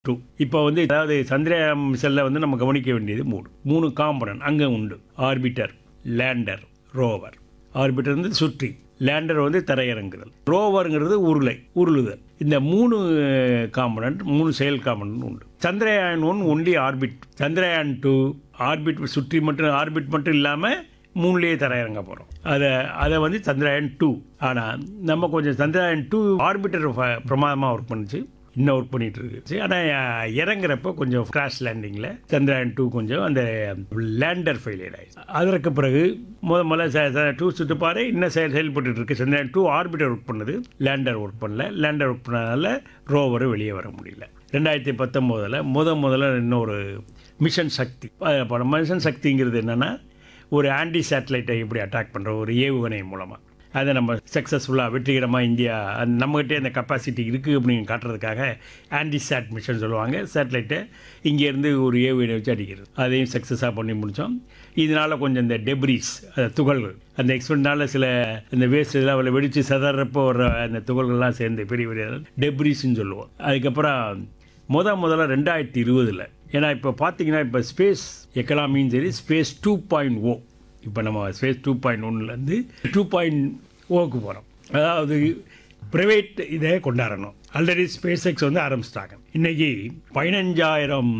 two இப்போ வந்து அதாவது சந்திரயான் செல்ல வந்து நம்ம கவனிக்க வேண்டியது மூணு மூணு காம்பனன்ட் அங்கே உண்டு ஆர்பிட்டர் லேண்டர் ரோவர் ஆர்பிட்டர் வந்து சுற்றி லேண்டர் வந்து தரையிறங்குதல் ரோவருங்கிறது உருளை உருளுதல் இந்த மூணு காம்பனன்ட் மூணு செயல் காம்பனன்ட் உண்டு Chandrayaan one only orbit Chandrayaan two orbit சுற்றி மட்டும் ஆர்பிட் மட்டும் இல்லாமல் மூணுலேயே தரையிறங்க போகிறோம் அதை அதை வந்து சந்திரயான் டூ ஆனால் நம்ம கொஞ்சம் சந்திரயான் டூ ஆர்பிட்டர் பிரமாதமாக ஒர்க் பண்ணுச்சு இன்னும் ஒர்க் பண்ணிட்டு இருக்கு ஆனால் இறங்குறப்ப கொஞ்சம் கிராஷ் லேண்டிங்கில் சந்திரயான் டூ கொஞ்சம் அந்த லேண்டர் ஃபெயிலியர் ஆயிடுச்சு அதற்கு பிறகு முத முதல்ல டூ சுற்றுப்பாறை இன்னும் செயல் செயல்பட்டு இருக்கு சந்திரயான் டூ ஆர்பிட்டர் ஒர்க் பண்ணுது லேண்டர் ஒர்க் பண்ணல லேண்டர் ஒர்க் பண்ணனால ரோவரும் வெளியே வர முடியல ரெண்டாயிரத்தி பத்தொம்போதில் முத முதல்ல இன்னொரு மிஷன் சக்தி அது மிஷன் சக்திங்கிறது என்னென்னா ஒரு ஆன்டி சேட்டலைட்டை எப்படி அட்டாக் பண்ணுற ஒரு ஏவுகணை மூலமாக அதை நம்ம சக்ஸஸ்ஃபுல்லாக வெற்றிகரமாக இந்தியா அந்த நம்மகிட்டே அந்த கெப்பாசிட்டி இருக்குது அப்படின்னு காட்டுறதுக்காக ஆன்டி சேட் மிஷன் சொல்லுவாங்க சேட்டலைட்டை இங்கேருந்து ஒரு ஏவுகணை வச்சு அடிக்கிறது அதையும் சக்ஸஸாக பண்ணி முடித்தோம் இதனால் கொஞ்சம் இந்த டெப்ரிஸ் அந்த துகள்கள் அந்த எக்ஸ்பெரிமெண்ட்னால சில இந்த வேஸ்ட் இதெல்லாம் அவளை வெடித்து சதறப்போ வர அந்த துகள்கள்லாம் சேர்ந்து பெரிய பெரிய டெப்ரிஸ்ன்னு சொல்லுவோம் அதுக்கப்புறம் முத முதல்ல ரெண்டாயிரத்தி இருபதில் ஏன்னா இப்போ பார்த்தீங்கன்னா இப்போ ஸ்பேஸ் எக்கனாமியும் சரி ஸ்பேஸ் டூ பாயிண்ட் ஓ இப்போ நம்ம ஸ்பேஸ் டூ பாயிண்ட் ஒன்லேருந்து டூ பாயிண்ட் ஓக்கு போகிறோம் அதாவது ப்ரைவேட் இதை கொண்டாடணும் ஆல்ரெடி ஸ்பேஸ் எக்ஸ் வந்து ஆரம்பிச்சிட்டாங்க இன்றைக்கி பதினஞ்சாயிரம்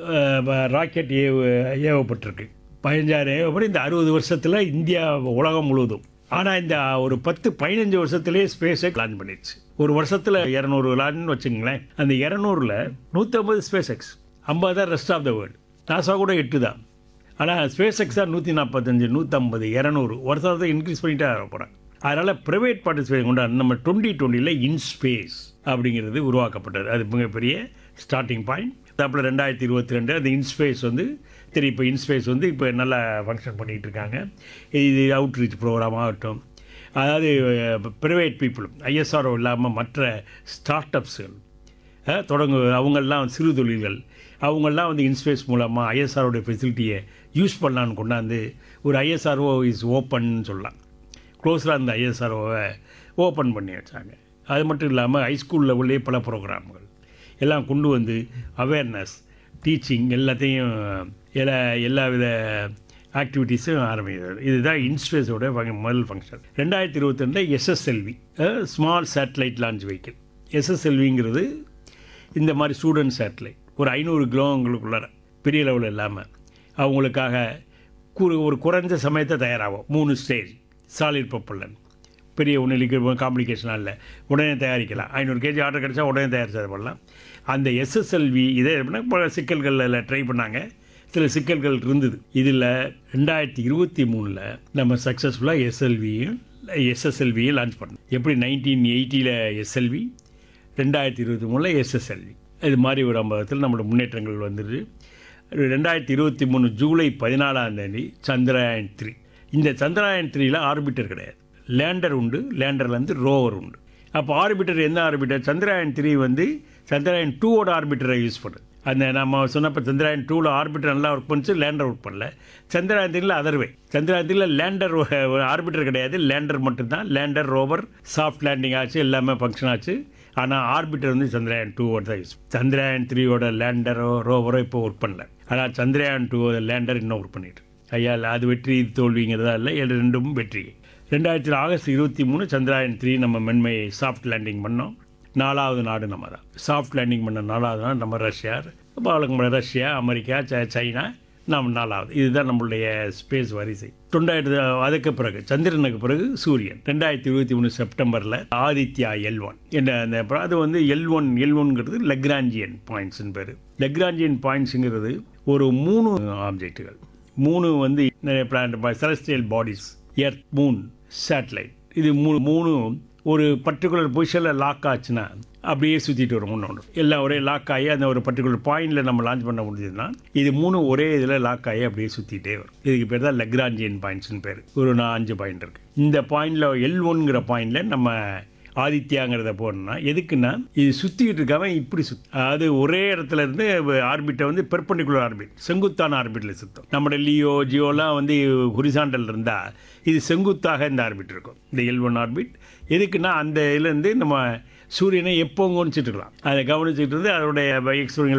ராக்கெட் ஏவ ஏவப்பட்டிருக்கு பதினஞ்சாயிரம் ஏவப்பட்டு இந்த அறுபது வருஷத்தில் இந்தியா உலகம் முழுவதும் ஆனால் இந்த ஒரு பத்து பதினஞ்சு வருஷத்துலேயே ஸ்பேஸ் எக்ஸ் லான்ச் பண்ணிடுச்சு ஒரு வருஷத்தில் இரநூறு லான்னு வச்சுங்களேன் அந்த இரநூறுல நூற்றம்பது ஸ்பேஸ் எக்ஸ் ஐம்பது தான் rest of the world NASA கூட எட்டு தான் ஆனால் ஸ்பேஸ் எக்ஸ் தான் நூற்றி நாற்பத்தஞ்சு நூற்றம்பது இரநூறு வருஷத்தை இன்க்ரீஸ் பண்ணிட்டே வர போகிறாங்க அதனால் ப்ரைவேட் பார்ட்டிசிபேஷன் கொண்டு நம்ம டுவெண்ட்டி டுவெண்ட்டியில் இன்ஸ்பேஸ் அப்படிங்கிறது உருவாக்கப்பட்டது அது மிகப்பெரிய ஸ்டார்டிங் பாயிண்ட் அப்புறம் ரெண்டாயிரத்தி இருபத்தி ரெண்டு அந்த இன்ஸ்பேஸ் வந்து தெரியும் இப்போ இன்ஸ்பேஸ் வந்து இப்போ நல்லா ஃபங்க்ஷன் பண்ணிகிட்டு இருக்காங்க இது அவுட்ரீச் ப்ரோக்ராம் ஆகட்டும் அதாவது ப்ரைவேட் பீப்புளும் ஐஎஸ்ஆர்ஓ இல்லாமல் மற்ற ஸ்டார்ட் அப்ஸுகள் தொடங்கு அவங்கெல்லாம் சிறு தொழில்கள் அவங்கெல்லாம் வந்து இன்ஸ்பேஸ் மூலமாக ஐஎஸ்ஆரோடைய ஃபெசிலிட்டியை யூஸ் பண்ணலான்னு கொண்டாந்து ஒரு ஐஎஸ்ஆர்ஓ இஸ் ஓப்பன் சொல்லலாம் க்ளோஸராக இருந்த ஐஎஸ்ஆர்ஓவை ஓப்பன் பண்ணி வச்சாங்க அது மட்டும் இல்லாமல் ஹைஸ்கூல் லெவல்லே பல ப்ரோக்ராம்கள் எல்லாம் கொண்டு வந்து அவேர்னஸ் டீச்சிங் எல்லாத்தையும் எல்லா எல்லா வித ஆக்டிவிட்டீஸும் ஆரம்பிக்கிறது இதுதான் இன்ஸ்பேஸோட முதல் ஃபங்க்ஷன் ரெண்டாயிரத்தி இருபத்தி ரெண்டில் SSLV small satellite launch vehicle எஸ்எஸ்எல்விங்கிறது இந்த மாதிரி ஸ்டூடெண்ட் சேட்டலைட் ஒரு ஐநூறு கிலோங்களுக்குள்ளார பெரிய லெவலில் இல்லாமல் அவங்களுக்காக ஒரு குறைஞ்ச சமயத்தை தயாராகும் மூணு ஸ்டேஜ் சாலிட் ப்ரொப்பல்லன் பெரிய ஒன்று காம்ப்ளிகேஷனாக இல்லை உடனே தயாரிக்கலாம் ஐநூறு கேஜி ஆர்டர் கிடச்சா உடனே தயாரிச்சது பண்ணலாம் அந்த எஸ்எஸ்எல்வி இதே எப்படின்னா பல சிக்கல்களில் ட்ரை பண்ணாங்க சில சிக்கல்கள் இருந்தது இதில் ரெண்டாயிரத்தி இருபத்தி மூணில் நம்ம சக்ஸஸ்ஃபுல்லாக எஸ்எல்வியும் எஸ்எஸ்எல்வியும் லான்ச் பண்ணோம் எப்படி நைன்டீன் எயிட்டியில் எஸ்எல்வி ரெண்டாயிரத்தி இருபத்தி மூணில் எஸ்எஸ்எல்வி இது மாதிரி ஒரு ஐம்பதத்தில் நம்மளோட முன்னேற்றங்கள் வந்துடுது ரெண்டாயிரத்தி இருபத்தி மூணு ஜூலை பதினாலாம் தேதி சந்திரயான் த்ரீ இந்த சந்திரயான் த்ரீயில் ஆர்பிட்டர் கிடையாது லேண்டர் உண்டு லேண்டர்லேருந்து ரோவர் உண்டு அப்போ ஆர்பிட்டர் எந்த ஆர்பிட்டர் சந்திரயான் த்ரீ வந்து சந்திரயான் டூவோட ஆர்பிட்டரை யூஸ் பண்ணுது அந்த நம்ம சொன்னப்போ சந்திரயான் டூவில் ஆர்பிட்டர் நல்லா ஒர்க் பண்ணிச்சு லேண்டர் ஒர்க் பண்ணல சந்திரயான் த்ரீல அதர்வே சந்திரயான் த்ரீல லேண்டர் ஆர்பிட்டர் கிடையாது லேண்டர் மட்டும்தான் லேண்டர் ரோவர் சாஃப்ட் லேண்டிங் ஆச்சு எல்லாமே ஃபங்க்ஷன் ஆச்சு ஆனால் ஆர்பிட்டர் வந்து சந்திரயான் டூவோட தான் யூஸ் சந்திரயான் த்ரீயோட லேண்டரோ ரோவரோ இப்போ ஒர்க் பண்ணல ஆனால் சந்திரயான் டூவோட லேண்டர் இன்னும் ஒர்க் பண்ணிட்டு ஐயா அது வெற்றி தோல்விங்கிறதா இல்லை ரெண்டும் வெற்றி ரெண்டாயிரத்தி ஆகஸ்ட் இருபத்தி மூணு சந்திராயன் த்ரீ நம்ம மென்மை சாஃப்ட் லேண்டிங் பண்ணோம் நாலாவது நாடு நம்ம தான் சாஃப்ட் லேண்டிங் பண்ண நாலாவது நாடு நம்ம ரஷ்யா வழக்கம் ரஷ்யா அமெரிக்கா சைனா நம்ம நாலாவது இதுதான் நம்மளுடைய ஸ்பேஸ் வரிசை ரெண்டாயிரத்து அதுக்கு பிறகு சந்திரனுக்கு பிறகு சூரியன் ரெண்டாயிரத்தி இருபத்தி மூணு செப்டம்பரில் ஆதித்யா எல் ஒன் என்ற அந்த அது வந்து எல் ஒன் எல் ஒன்ங்கிறது லெக்ராஞ்சியன் பாயிண்ட்ஸ்னு பேர் லெக்ராஞ்சியன் பாயிண்ட்ஸுங்கிறது ஒரு மூணு ஆப்ஜெக்ட்டுகள் மூணு வந்து நிறைய plan celestial bodies earth moon satellite இது மூணு மூணு ஒரு பர்டிகுலர் பொசிஷனில் லாக் ஆச்சுன்னா அப்படியே சுற்றிட்டு வரும் ஒன்று ஒன்று எல்லாம் ஒரே லாக் ஆகி அந்த ஒரு பர்டிகுலர் பாயிண்டில் நம்ம லான்ச் பண்ண முடிஞ்சதுன்னா இது மூணு ஒரே இதில் லாக் ஆகி அப்படியே சுற்றிட்டே வரும் இதுக்கு பேர் தான் லெக்ராஞ்சியன் பாயிண்ட்ஸ்னு பேர் ஒரு நான் அஞ்சு பாயிண்ட் இருக்குது இந்த பாயிண்டில் எல் ஒன்ங்கிற பாயிண்டில் நம்ம ஆதித்யாங்கிறத போடணும்னா எதுக்குன்னா இது சுற்றிக்கிட்டு இருக்காம இப்படி சுத் அதாவது ஒரே இடத்துல இருந்து ஆர்பிட்டை வந்து பெர்பண்டிகுலர் ஆர்பிட் செங்குத்தான ஆர்பிட்டில் சுத்தம் நம்ம லியோ ஜியோலாம் வந்து ஹொரிசாண்டல் இருந்தால் இது செங்குத்தாக இந்த ஆர்பிட் இருக்கும் இந்த எல் ஒன் ஆர்பிட் எதுக்குன்னா அந்த இதுலேருந்து நம்ம சூரியனை எப்போ கவனிச்சுட்டு இருக்கலாம் அதை கவனிச்சுட்டு இருந்து அதோடைய எக்ஸ்பீரியன்ஸ்